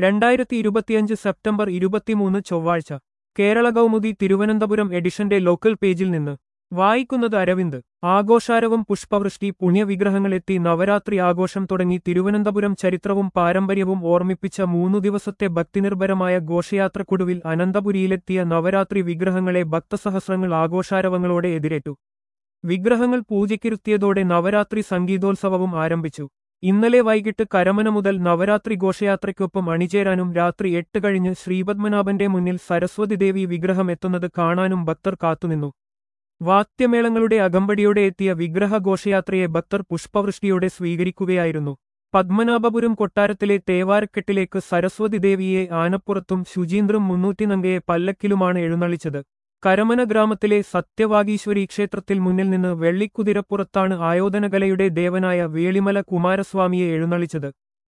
രണ്ടായിരത്തി ഇരുപത്തിയഞ്ച് സെപ്റ്റംബർ ഇരുപത്തിമൂന്ന് ചൊവ്വാഴ്ച കേരള കൗമുദി തിരുവനന്തപുരം എഡിഷന്റെ ലോക്കൽ പേജിൽ നിന്ന് വായിക്കുന്നത് അരവിന്ദ് ആഘോഷാരവും പുഷ്പവൃഷ്ടി പുണ്യവിഗ്രഹങ്ങളെത്തി നവരാത്രി ആഘോഷം തുടങ്ങി തിരുവനന്തപുരം ചരിത്രവും പാരമ്പര്യവും ഓർമ്മിപ്പിച്ച മൂന്നു ദിവസത്തെ ഭക്തിനിർഭരമായ ഘോഷയാത്രക്കൊടുവിൽ അനന്തപുരിയിലെത്തിയ നവരാത്രി വിഗ്രഹങ്ങളെ ഭക്തസഹസ്രങ്ങൾ ആഘോഷാരവങ്ങളോടെ എതിരേറ്റു വിഗ്രഹങ്ങൾ പൂജയ്ക്കിരുത്തിയതോടെ നവരാത്രി സംഗീതോത്സവവും ആരംഭിച്ചു ഇന്നലെ വൈകിട്ട് കരമന മുതൽ നവരാത്രി ഘോഷയാത്രയ്ക്കൊപ്പം അണിചേരാനും രാത്രി എട്ട് കഴിഞ്ഞ് ശ്രീപത്മനാഭന്റെ മുന്നിൽ സരസ്വതി ദേവി വിഗ്രഹം എത്തുന്നത് കാണാനും ഭക്തർ കാത്തുനിന്നു വാദ്യമേളങ്ങളുടെ അകമ്പടിയോടെ എത്തിയ വിഗ്രഹ ഘോഷയാത്രയെ ഭക്തർ പുഷ്പവൃഷ്ടിയോടെ സ്വീകരിക്കുകയായിരുന്നു പത്മനാഭപുരം കൊട്ടാരത്തിലെ തേവാരക്കെട്ടിലേക്ക് സരസ്വതി ദേവിയെ ആനപ്പുറത്തും ശുചീന്ദ്രം മുന്നൂറ്റിനങ്കയെ പല്ലക്കിലുമാണ് എഴുന്നള്ളിച്ചത് കരമന ഗ്രാമത്തിലെ സത്യവാഗീശ്വരി ക്ഷേത്രത്തിൽ മുന്നിൽ നിന്ന് വെള്ളിക്കുതിരപ്പുറത്താണ് ആയോധനകലയുടെ ദേവനായ വേളിമല കുമാരസ്വാമിയെ എഴുന്നള്ളിച്ചത്